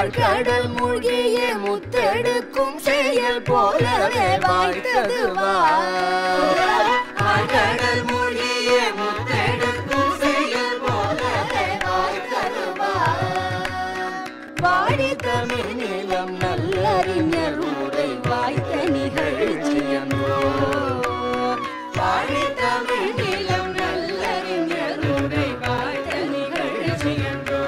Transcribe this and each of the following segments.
ஆழ்கடல் மூழ்கிய முத்தெடுக்கும் செயல் போலவே வாய்த்தது ஆழ்கடல் மூழ்கிய முத்தெடுக்கும் செயல் போலவே வாய்த்தது வாடி தமிழ் நிலம் நல்லறிஞர் உரை வாய்த்த நிகழ்ச்சியன்றோ வாடி தமிழ் நிலம் நல்லறிஞர் உரை வாய்த்த நிகழ்ச்சியன்றோ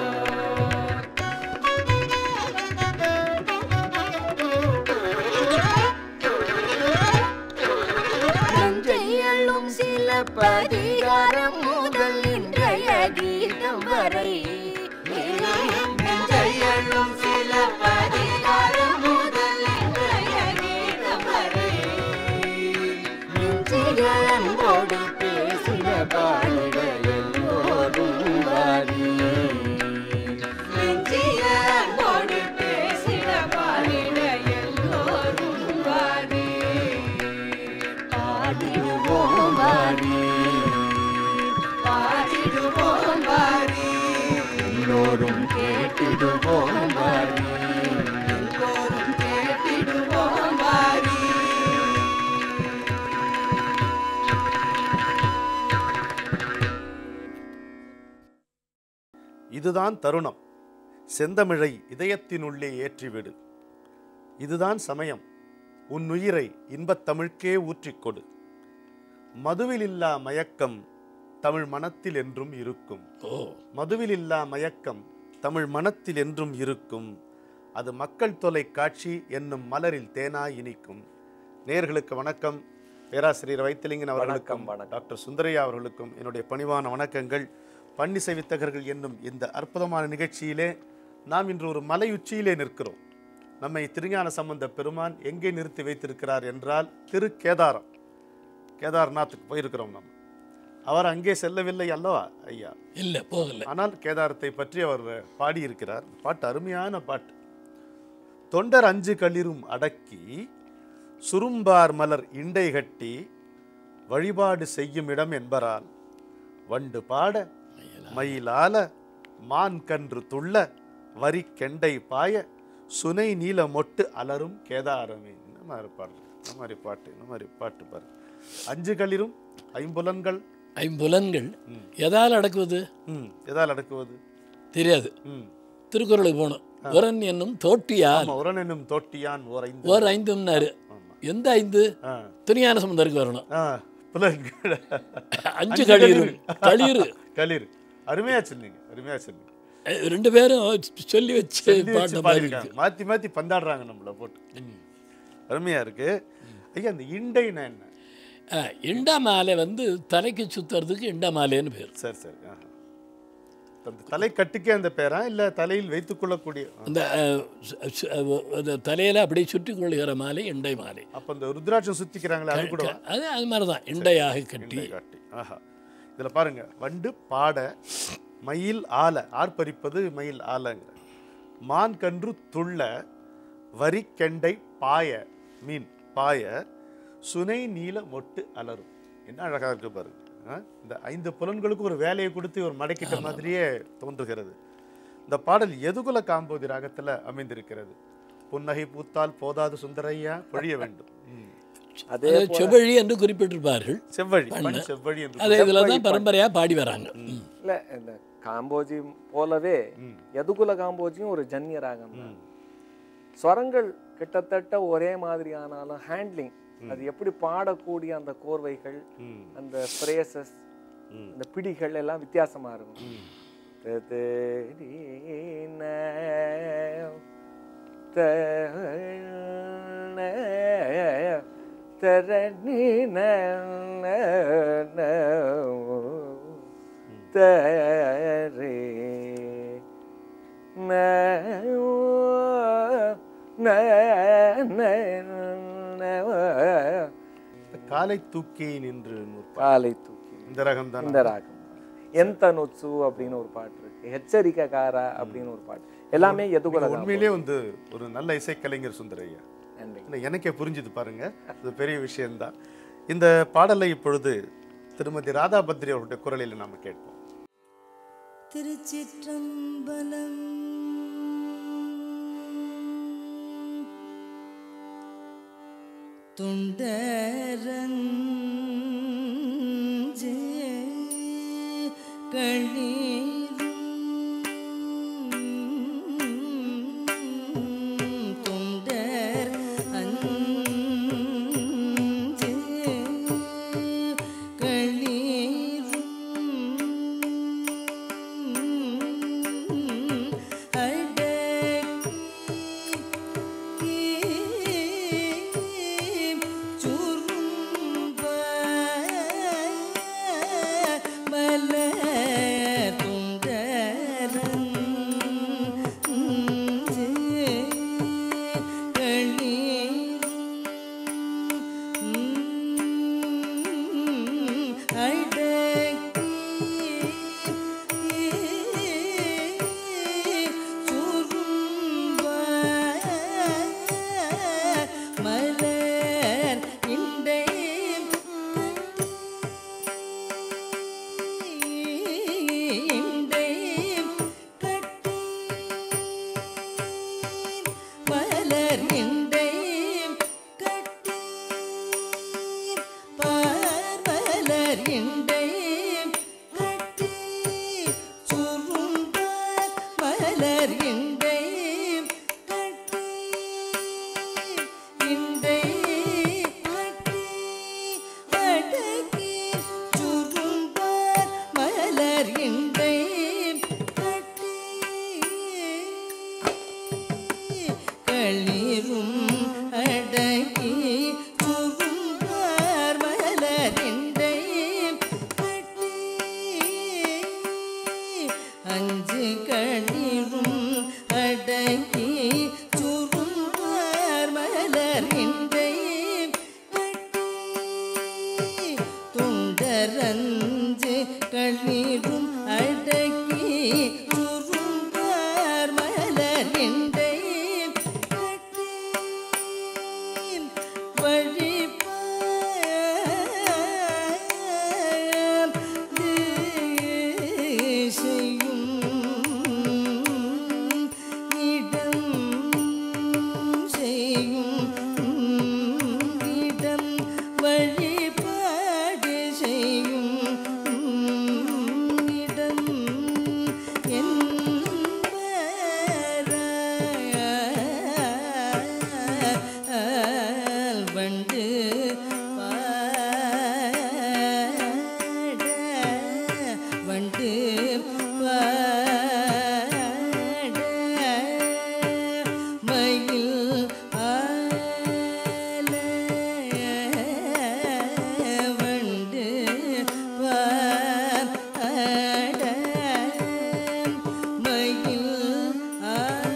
நஞ்சையள்ளும் சில பதிகாரம் முதல் இன்றைய கீதம் வரை நஞ்சையள்ளும் சில பதிகாரம் முதல் இன்றைய கீதம் வரை நெஞ்சிய அன்போடு பேசின பாடிட எல்லோரும் வாரி நெஞ்சிய அன்போடு பேசின பாடிட எல்லோரும் வாரி பாடிடுவோம் வாரி பாடிடுவோம் வாரி எல்லோரும் கேட்டிடுவோம் வாரி எல்லோரும் கேட்டிடுவோம் வாரி இதுதான் தருணம் செந்தமிழை இதயத்தினுள்ளே ஏற்றிவிடு இதுதான் சமயம் உன் உயிரை இன்பத் தமிழ்க்கே ஊற்றிக் கொடு மதுவிலில்லா மயக்கம் தமிழ் மனத்தில் என்றும் இருக்கும் ஓ மதுவிலில்லா மயக்கம் தமிழ் மனத்தில் என்றும் இருக்கும் அது மக்கள் தொலைக்காட்சி என்னும் மலரில் தேனாய் இனிக்கும் நேயர்களுக்கு வணக்கம் பேராசிரியர் வைத்திலிங்கன் அவர்களுக்கும் டாக்டர் சுந்தரையா அவர்களுக்கும் என்னுடைய பணிவான வணக்கங்கள் பன்னிசை வித்தகர்கள் என்னும் இந்த அற்புதமான நிகழ்ச்சியிலே நாம் இன்று ஒரு மலை உச்சியிலே நிற்கிறோம் நம்மை திருஞான சம்பந்த பெருமான் எங்கே நிறுத்தி வைத்திருக்கிறார் என்றால் திரு கேதாரம் கேதார்நாத்துக்கு போயிருக்கிறோம் நம்ம அவர் அங்கே செல்லவில்லை அல்லவா ஐயா இல்ல போகல ஆனால் கேதாரத்தை பற்றி அவர் பாடியிருக்கிறார் பாட்டு அருமையான பாட்டு தொண்டர் அஞ்சு களிரும் அடக்கி சுரும்பார் மலர் இண்டை கட்டி வழிபாடு செய்யும் இடம் என்பரால் வண்டு பாட மயிலால மான் கன்று துள்ள வரி கெண்டை பாய சுனை நீல மொட்டு அலரும் கேதாரமே இந்த மாதிரி பாட்டு இந்த மாதிரி பாட்டு இந்த மாதிரி பாட்டு பாரு அஞ்சு களிரும் ஐம்புலன்கள் ஐம்புலன்கள் எதால் அடக்குவது ம் எதால் அடக்குவது தெரியாது ம் திருக்குறளுக்கு போகணும் உரன் என்னும் தோட்டியால் ஆமா உரன் என்னும் தோட்டியான் ஓர் ஐந்து ஓர் ஐந்தும்னாரு ஆமா எந்த ஐந்து ஆ துணியான சமுதருக்கு வரணும் ஆ புலன்கள் அஞ்சு களிறு களிறு களிர் அருமையா சொன்னீங்க அருமையா சொன்னீங்க அஹ் ரெண்டு பேரும் சொல்லி வச்சு சொல்லி வச்சு பாட்ட மாதிரி பாடியிருக்காங்க மாத்தி மாத்தி பந்தாடுறாங்க நம்மள போட்டு அருமையா இருக்கு ஐயா அந்த இண்டைனா என்ன அஹ் இண்டா மாலை வந்து தலைக்கு சுத்துறதுக்கு இண்டா மாலைன்னு பேர் சரி சரி ஆஹா. அந்த தலை கட்டுக்கே அந்த பேரா இல்ல தலையில் வைத்துக் கொள்ளக்கூடிய ஆ. அந்த அஹ், சு- சு- அஹ், அந்த தலையில அப்படியே சுற்றி கொள்ளுகிற மாலை இண்டை மாலை அப்ப அந்த ருத்ராட்சம் சுத்திக்கிறாங்களே அது கூட அது அது மாதிரி தான் இண்டையாக கட்டி இண்டை காட்டி ஆஹா இதுல பாருங்க வண்டு பாட மயில் ஆல ஆர்ப்பரிப்பது மயில் ஆலங்கிற மான் கன்று துள்ள வரி கெண்டை பாய மீன் பாய சுனை நீல மொட்டு அலரும் என்ன அழகா இருக்கு பாருங்க ஆ? இந்த ஐந்து புலன்களுக்கு ஒரு வேலையை கொடுத்து ஒரு மடக்கிட்ட மாதிரியே தோன்றுகிறது இந்த பாடல் எதுகுல காம்போதி ராகத்துல அமைந்திருக்கிறது புன்னகை பூத்தால் போதாது சுந்தரையா பொழிய வேண்டும் ம். அதே அது செவ்வழி என்று குறிப்பிட்டிருப்பார்கள் செவ்வழி பண் செவ்வழி என்று அது இதில் தான் பரம்பரையாக பாடி வராங்க ம். இல்ல இந்த காம்போஜி போலவே ம். எதுகுல காம்போஜியும் ஒரு ஜன்னிய ராகம் தான் ஸ்வரங்கள் கிட்டத்தட்ட ஒரே மாதிரி ஆனாலும் ஹேண்ட்லிங் அது எப்படி பாடக்கூடிய அந்த கோர்வைகள் ம். அந்த ஃப்ரேசஸ் ம். அந்த பிடிகள் எல்லாம் வித்தியாசமா இருக்கும் ம். ததரீன தன தரணீன தரே ந ந ந காலை தூக்கி நின்று நூற்பா. காலை தூக்கி இந்த ரகம் தான் இந்த ராகம் எந்த நொச்சு அப்படின்னு ஒரு பாட்டு இருக்கு எச்சரிக்கைக்காரா அப்படின்னு ஒரு பாட்டு எல்லாமே எதுகுல உண்மையிலேயே வந்து ஒரு நல்ல இசைக்கலைஞர் சுந்தரையா நன்றி இல்லை, எனக்கே புரிஞ்சுது பாருங்க இது பெரிய விஷயம்தான் இந்த பாடலை இப்பொழுது திருமதி ராதா பத்ரி அவருடைய குரலில் நாம கேட்போம் திருச்சிற்றம்பலம் துண்டரஞ்சு கண்ணீரும் துண்டர் அஞ்சு கண்ணீரும் அடக்கி சுரும்ப மலர் துண்டரன் மலர் இண்டை இண்டை கட்டி மலர் இண்டை கட்டி பார்மலர் இண்டை கட்டி சுருண்ட மலர் இண்டை கட்டி இண்டை கட்டி அடக்கி சுருண்ட மலர் இண்டை கட்டி களிரும் அடக்கி சுரும்பார் மலரிண்டை கட்டி அஞ்சு களிரும் அடக்கி சுரும்பார் மலரிண்டை கட்டி துண்டரஞ்சு கண்ணீரும் அடக்கி சுரும்பார் மலரிண்டை கட்டி வழிபாடு செய்யும் இடம் செய்யும் இடம் வழிபாடு செய்யும் இடம் என்பரால் வண்டு பாட வண்டு பாட மயில் ஆல வண்டு பாட மயில் ஆல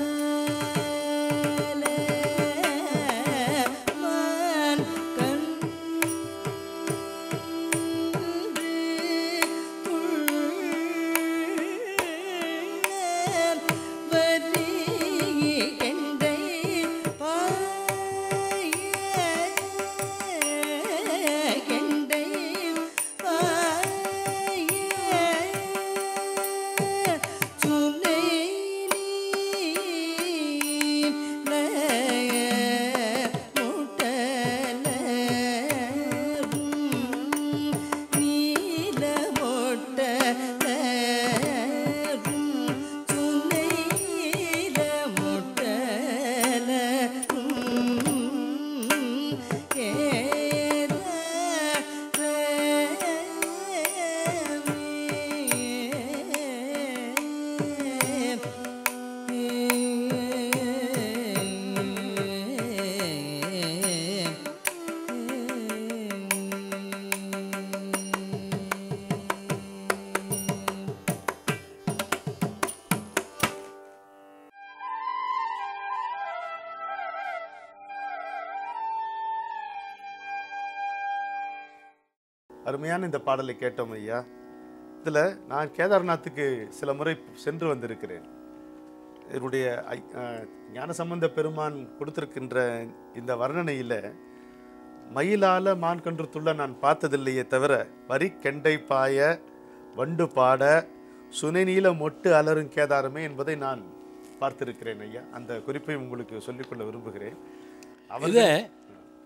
மான் கண் அருமையான இந்த பாடலை கேட்டோம் ஐயா இதில் நான் கேதார்நாத்துக்கு சில முறை சென்று வந்திருக்கிறேன் என்னுடைய ஐ- அஹ், ஞானசம்பந்த பெருமான் கொடுத்திருக்கின்ற இந்த வர்ணனையில் மயிலால மான் கன்று துள்ள நான் பார்த்ததில்லையே தவிர வரி கெண்டை பாய வண்டு பாட சுனைநீல மொட்டு அலரும் கேதாரமே என்பதை நான் பார்த்திருக்கிறேன் ஐயா அந்த குறிப்பை உங்களுக்கு சொல்லிக்கொள்ள விரும்புகிறேன் இதை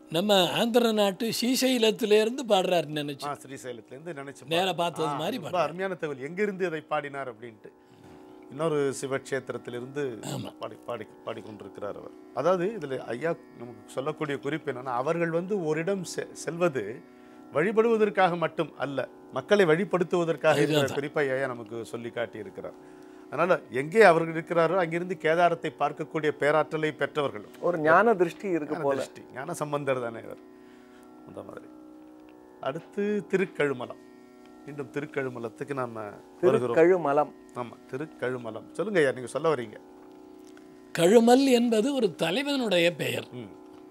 நம்ம ஆந்திர நாட்டு ஸ்ரீசைலத்திலேருந்து பாடுறாரு நினைச்சு ஆ ஸ்ரீசைலத்திலேருந்து நினைச்சு நேரா பாருங்க. பார்த்தது ஆ, மாதிரி ரொம்ப அருமையான தகவல் எங்கிருந்து இதை பாடினார் அப்படின்ட்டு இன்னொரு சிவக்ஷேத்திரத்திலிருந்து பாடி பாடி பாடிக்கொண்டிருக்கிறார் அவர் அதாவது இதில் ஐயா நமக்கு சொல்லக்கூடிய குறிப்பு என்னன்னா அவர்கள் வந்து ஓரிடம் செ- செல்வது வழிபடுவதற்காக மட்டும் அல்ல மக்களை வழிபடுத்துவதற்காக இருக்கிற குறிப்பை ஐயா நமக்கு சொல்லி காட்டி இருக்கிறார் அதனால எங்கே அவர்கள் இருக்கிறாரோ அங்கிருந்து கேதாரத்தை பார்க்கக்கூடிய பேராற்றலை பெற்றவர்கள் ஒரு ஞான திருஷ்டி இருக்கு ஞான போல திருஷ்டி ஞான சம்பந்தர் தானே இவர் அந்த மாதிரி அடுத்து திருக்கழுமலம் மீண்டும் திருக்கழுமலத்துக்கு நாம வருகிறோம் திருக்கழுமலம் ஆமா திருக்கழுமலம் சொல்லுங்க ஐயா நீங்க சொல்ல வரீங்க கழுமல் என்பது ஒரு தலைவனுடைய பெயர் ம்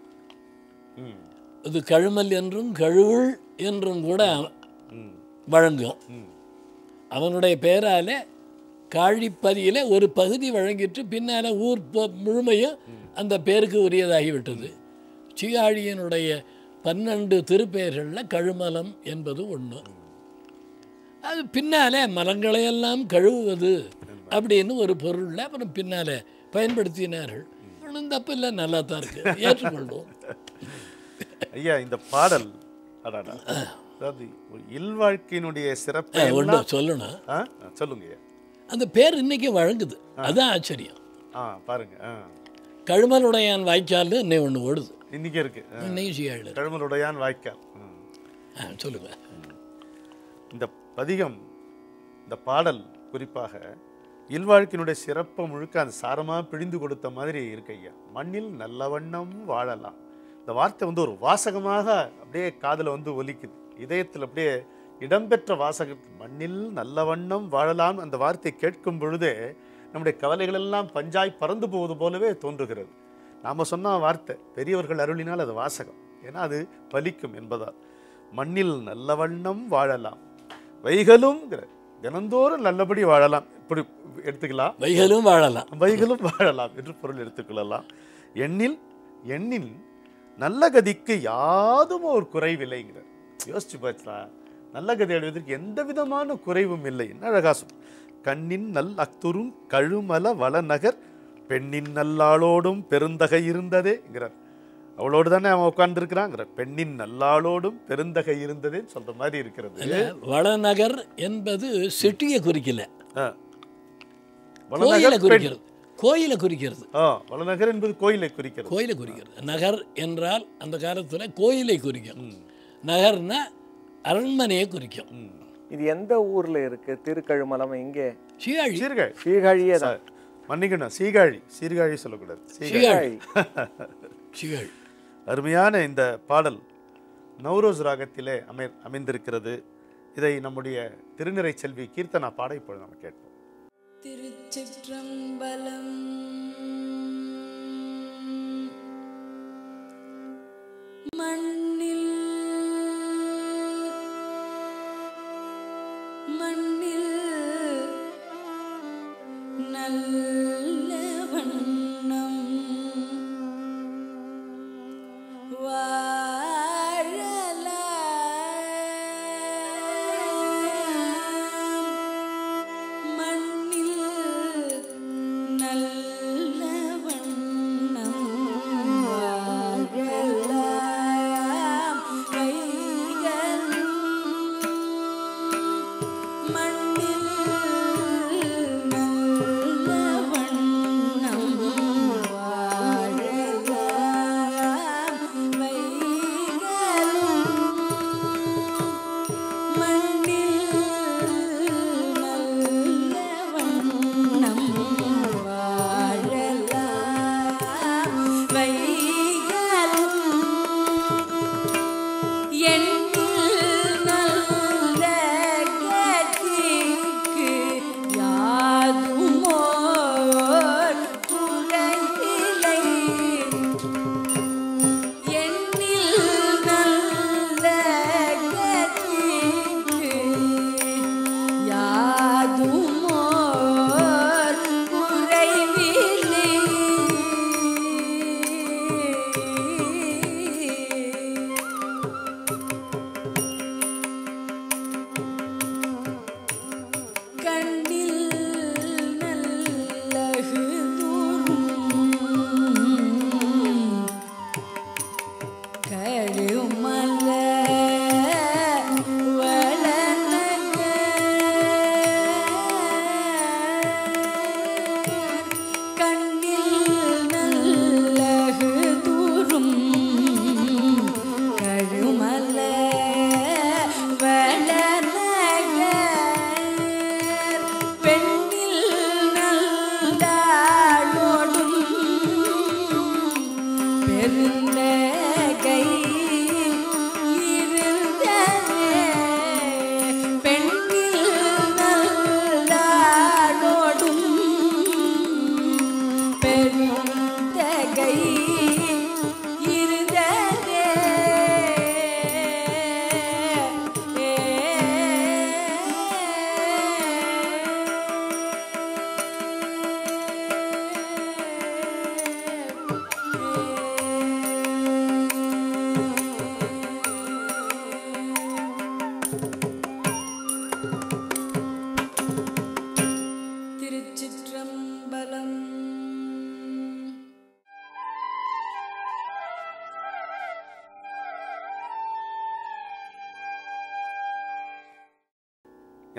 ம் இது கழுமல் என்றும் கழுவுள் என்றும் கூட ம் வழங்கும் ம் அவனுடைய பெயராலே காழிப்பதியில் ஒரு பகுதி வழங்கிட்டு பின்னால் ஊர் ப- முழுமையும் அந்த பேருக்கு உரியதாகிவிட்டது சீகாழியினுடைய பன்னெண்டு திருப்பெயர்களில் கழுமலம் என்பது ஒன்று அது பின்னாலே மலங்களையெல்லாம் கழுவுவது அப்படின்னு ஒரு பொருளில் அப்புறம் பின்னாலே பயன்படுத்தினார்கள் ஒன்றும் தப்பு இல்லை நல்லா தான் இருக்கு ஏற்றுக்கொள்வோம் ஐயா இந்த பாடல் அடாடா அதாவது ஒரு இல்வாழ்க்கையினுடைய சிறப்பை ஒன்று எல்லாம் சொல்லணும் ஆ ஆ, சொல்லுங்க ஐயா அந்த பேர் இன்னைக்கு வழங்குது அதுதான் ஆச்சரியம் ஆ பாருங்க ஆ கழுமலுடையான் வாய்க்கால்னு இன்னை ஒன்று ஓடுது இன்னைக்கு இருக்கு ஆ. இன்னைக்கு சீகாழி கழுமலுடையான் வாய்க்கால் ம். ஆ சொல்லுங்க இந்த பதிகம் இந்த பாடல் குறிப்பாக இல்வாழ்க்கையினுடைய சிறப்பை முழுக்க அந்த சாரமாக பிழிந்து கொடுத்த மாதிரி இருக்கு ஐயா மண்ணில் நல்ல வண்ணம் வாழலாம் இந்த வார்த்தை வந்து ஒரு வாசகமாக அப்படியே காதில் வந்து ஒலிக்குது இதயத்தில் அப்படியே இடம்பெற்ற வாசக மண்ணில் நல்ல வண்ணம் வாழலாம் அந்த வார்த்தை கேட்கும் பொழுதே நம்முடைய கவலைகள் எல்லாம் பஞ்சாய் பறந்து போவது போலவே தோன்றுகிறது நாம் சொன்ன வார்த்தை பெரியவர்கள் அருளினால் அது வாசகம் ஏன்னா அது பலிக்கும் என்பதால் மண்ணில் நல்ல வண்ணம் வாழலாம் வைகளும்ங்கிற தினந்தோறும் நல்லபடி வாழலாம் இப்படி எடுத்துக்கலாம் வைகளும் வாழலாம் வைகளும் வாழலாம் என்று பொருள் எடுத்துக்கொள்ளலாம் எண்ணில் எண்ணில் நல்ல கதிக்கு யாதும் ஒரு குறைவில்லைங்கிறார் யோசிச்சு பார்த்தா நல்ல கதி அடைவதற்கு எந்த விதமான குறைவும் இல்லை என்ன அழகா சொல் கண்ணின் நல் அக்துரும் கழுமல வளநகர் பெண்ணின் நல்லாளோடும் பெருந்தகை இருந்ததேங்கிறார் அவளோடு தானே அவன் உட்கார்ந்துருக்கிறாங்கிற பெண்ணின் நல்லாளோடும் பெருந்தகை இருந்ததேன்னு சொல்ற மாதிரி இருக்கிறது இல்ல, வளநகர் என்பது சிட்டியை குறிக்கல ஆ. கோயிலை வளநகர் பெண் குறிக்கிறது கோயிலை குறிக்கிறது ஆ வளநகர் என்பது கோயிலை குறிக்கிறது கோயிலை குறிக்கிறது நகர் என்றால் அந்த காலத்தில் கோயிலை குறிக்கும் நகர்னா அரண்மனையை குறிக்கும் ம். இது எந்த ஊர்ல இருக்கு திருக்கழுமலம் இங்கே சீகாழி சீர்காழி சீர்காழியே தான் மன்னிக்கணும் சீகாழி சீர்காழி சொல்லக்கூடாது சீகாழி சீகாழி சீர்காழி சீகாழி அருமையான இந்த பாடல் நவ்ரோஸ் ராகத்திலே அமை அமைந்திருக்கிறது இதை நம்முடைய திருநிறை செல்வி கீர்த்தனா பாட இப்பொழுது நம்ம கேட்போம் திருச்சிற்றம்பலம் மண்ணில் மண்ணில் நல்ல வண்ணம் வாழலாம் மண்ணில் நல்ல வண்ணம் வாழலாம் வைகளும் மண்ணில் நல்ல வண்ணம் வாழலாம் வைகளும் மண்ணில் நல்ல வண்ணம் வாழலாம் வைகளும் எண்ணில் நல்ல கதிக்கு யாதுமோர் குறையில்லை எண்ணில் நல்ல கதிக்கு யாதுமோர் குறைவில்லை கண்ணில் நல்லகு தூரும் கை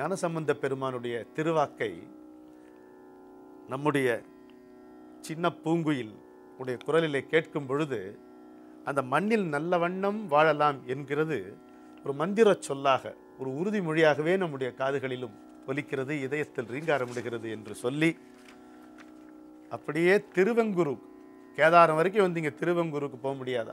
ஞானசம்பந்த பெருமானுடைய திருவாக்கை நம்முடைய சின்ன பூங்குயில் உடைய குரலிலே கேட்கும் பொழுது அந்த மண்ணில் நல்ல வண்ணம் வாழலாம் என்கிறது ஒரு மந்திர சொல்லாக ஒரு உறுதிமொழியாகவே நம்முடைய காதுகளிலும் ஒலிக்கிறது இதயத்தில் ரீங்காரமிடுகிறது என்று சொல்லி அப்படியே திருவெங்குரு கேதாரம் வரைக்கும் வந்தீங்க திருவெங்குருக்கு போக முடியாதா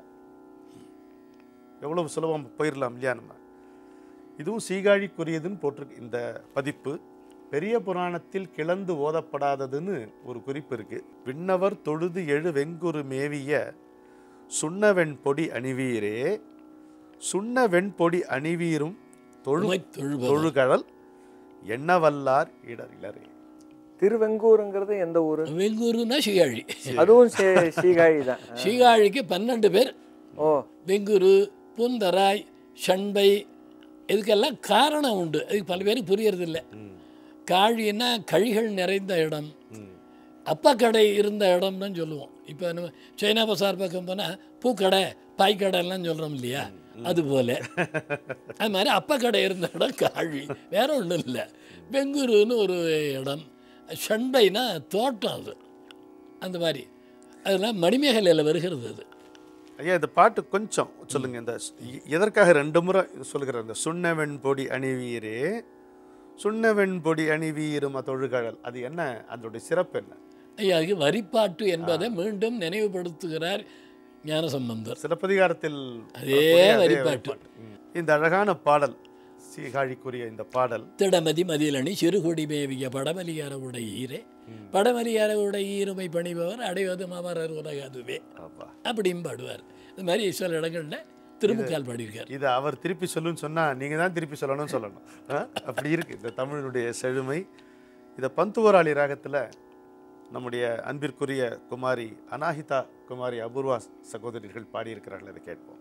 எவ்வளவு சுலபம் போயிடலாம் இல்லையா நம்ம இதுவும் சீகாழிக்குரியதுன்னு போட்டிருக்கு இந்த பதிப்பு பெரிய புராணத்தில் கிளந்து ஓதப்படாததுன்னு ஒரு குறிப்பு இருக்கு விண்ணவர் தொழுது எழு வெங்குரு மேவிய சுண்ண வெண்பொடி அணிவீரே சுண்ண வெண்பொடி அணிவீரும் தொழு உமை தொழுபவர். தொழுகழல் எண்ணவல்லார் இடரிலரே திருவெங்கூருங்கிறது எந்த ஊரு வெங்கூருன்னா சீகாழி அதுவும் சீ- சீகாழி தான் சீகாழிக்கு பன்னெண்டு பேர் ஓ வெங்குரு பூந்தராய் ஷண்பை இதுக்கெல்லாம் காரணம் உண்டு அதுக்கு பல பேருக்கு புரியறதில்ல காழின்னா கழிகள் நிறைந்த இடம் அப்பக்கடை இருந்த இடம்னு சொல்லுவோம் இப்போ நம்ம சைனா பசார் பக்கம் போனால் பூக்கடை பாய்க்கடைலாம் சொல்கிறோம் இல்லையா அது போல அது மாதிரி அப்பக்கடை இருந்த இடம் காழி வேற ஒன்றும் இல்லை பெங்குருன்னு ஒரு இடம் ஷண்பைனா தோட்டம் அது அந்த மாதிரி அதெல்லாம் மணிமேகலையில் வருகிறது அது ஐயா இந்த பாட்டு கொஞ்சம் சொல்லுங்க இந்த ஸ்- எ- எதற்காக ரெண்டு முறை இது சொல்லுகிற இந்த சுண்ணவெண் பொடி அணிவீரே சுண்ணவெண் பொடி அணிவீரும் தொழுகழல் அது என்ன அதனுடைய சிறப்பு என்ன ஐயா அதுக்கு வரிப்பாட்டு என்பதை மீண்டும் நினைவுபடுத்துகிறார் ஞானசம்பந்தர் சிலப்பதிகாரத்தில் அதே வரக்கூடிய அதே வரிப்பாட்டு. ம். இந்த அழகான பாடல் சீகாழிக்குரிய இந்த பாடல் திடமதி மதிலணி சிறுகுடி மேவிய படமலியார உடைய ஈரே படமலியார உடைய ஈருமை பணிபவர் அடைவது மாமரர் உலகாதுவே அப்பா. அப்படியும் பாடுவார் இந்த மாதிரி சில இடங்கள்ல திருமுக்கால் பாடியிருக்கார் இது அவர் திருப்பி சொல்லுன்னு சொன்னா நீங்க தான் திருப்பி சொல்லணும்னு சொல்லணும் ஆ? அப்படி இருக்கு இந்த தமிழினுடைய செழுமை இதை பந்துவராளி ராகத்துல நம்முடைய அன்பிற்குரிய குமாரி அனாஹிதா குமாரி அபூர்வா சகோதரிகள் பாடியிருக்கிறார்கள் அதை கேட்போம்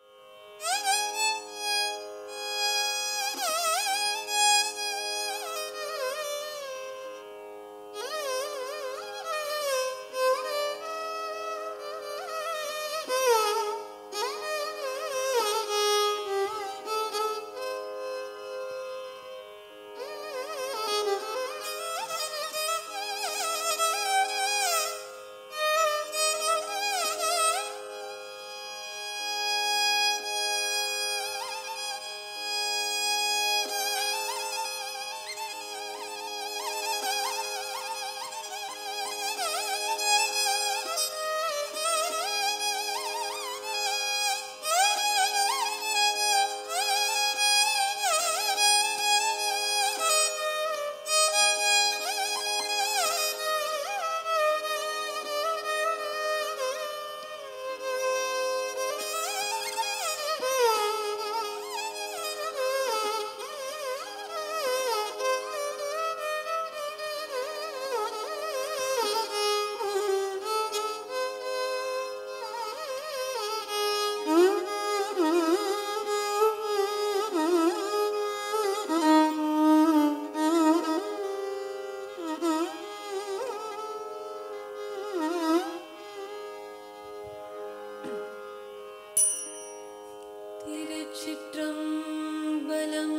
திருச்சிற்றம்பலம்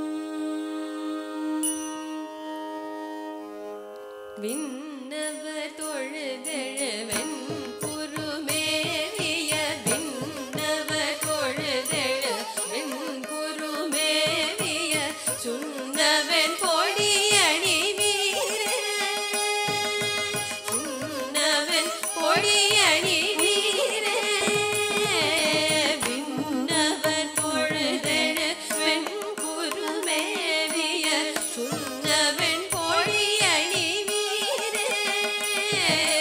விண்ணவர் தொழுதெழவென் குருமேவிய விண்ணவர் தொழுதெழவென் குருமேவிய சுண்ணவன் பொடியணி வீர சுண்ணவன் பொடியணி வீர விண்ணவர் பொழுதெழ வெண் குருமேவிய சுண்ணவன் பொடியணி வீர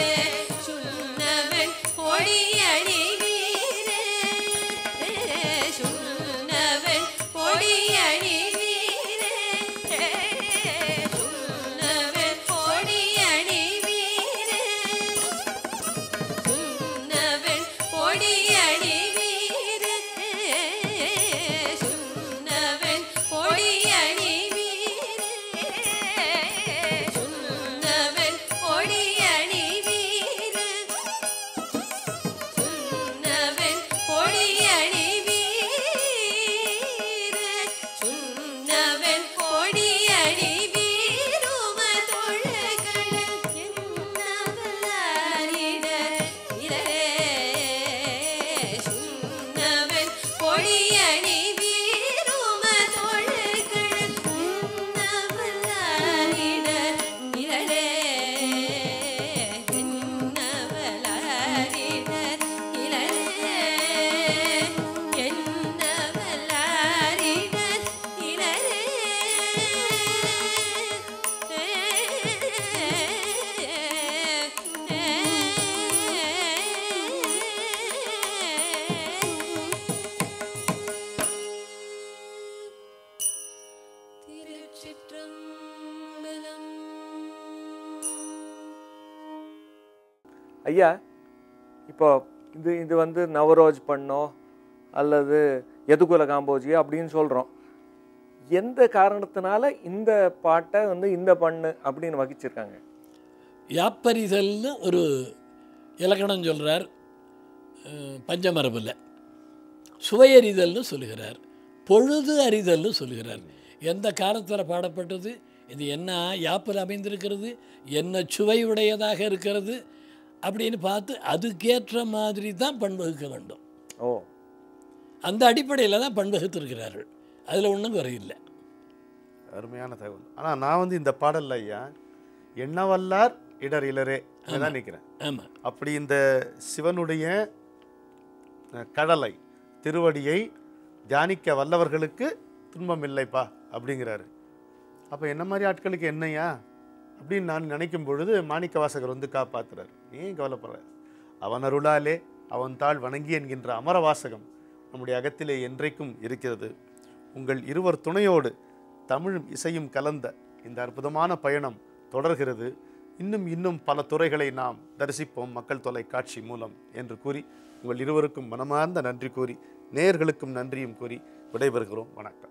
ஐயா இப்போ இது இது வந்து நவரோஜ் பண்ணோ அல்லது எதுகுல காம்போஜி அப்படின்னு சொல்கிறோம் எந்த காரணத்தினால இந்த பாட்டை வந்து இந்த பண்ணு அப்படின்னு வகிச்சிருக்காங்க யாப்பரிதல்னு ஒரு இலக்கணம் சொல்கிறார் பஞ்சமரபில் சுவையறிதல்னு சொல்லுகிறார் பொழுது அறிதல்னு சொல்லுகிறார் எந்த காலத்தில் பாடப்பட்டது இது என்ன யாப்பில் அமைந்திருக்கிறது என்ன சுவை உடையதாக இருக்கிறது அப்படின்னு பார்த்து அதுக்கேற்ற மாதிரி தான் பண்பகுக்க வேண்டும் ஓ அந்த அடிப்படையில் தான் பண்பகுத்திருக்கிறார்கள் அதில் ஒன்றும் குறையில்லை அருமையான தகவல் ஆனால் நான் வந்து இந்த பாடல்ல ஐயா எண்ணவல்லார் இடர் இலரே தான் நிற்கிறேன் ஆமாம் அப்படி இந்த சிவனுடைய அஹ், கடலை திருவடியை தியானிக்க வல்லவர்களுக்கு துன்பம் இல்லைப்பா அப்படிங்கிறாரு அப்போ என்ன மாதிரி ஆட்களுக்கு என்னையா அப்படின்னு நான் நினைக்கும் பொழுது மாணிக்க வாசகர் வந்து காப்பாத்துறாரு ஏன் கவலைப்படுற அவன் அருளாலே அவன் தாள் வணங்கி என்கின்ற அமர வாசகம் நம்முடைய அகத்திலே என்றைக்கும் இருக்கிறது உங்கள் இருவர் துணையோடு தமிழும் இசையும் கலந்த இந்த அற்புதமான பயணம் தொடர்கிறது இன்னும் இன்னும் பல துறைகளை நாம் தரிசிப்போம் மக்கள் தொலைக்காட்சி மூலம் என்று கூறி உங்கள் இருவருக்கும் மனமார்ந்த நன்றி கூறி நேயர்களுக்கும் நன்றியும் கூறி விடைபெறுகிறோம் வணக்கம்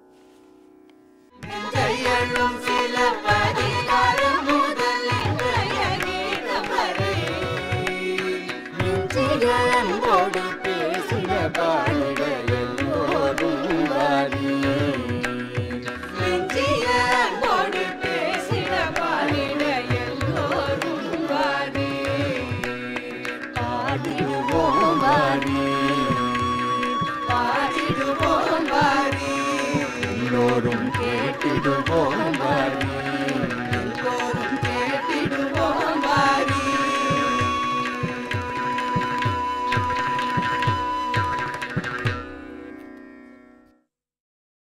கையெழும் சில பதிகாரம் முதல் இன்றைய கீதம் வரை நெஞ்சில அன்போடு பேசின பாடிட எல்லோரும் வாரி நெஞ்சில அன்போடு பேசின பாடிட எல்லோரும் வாரி பாடிடுவோம் வாரி பாடிடுவோம் வாரி எல்லோரும் கேட்டிடுவோம்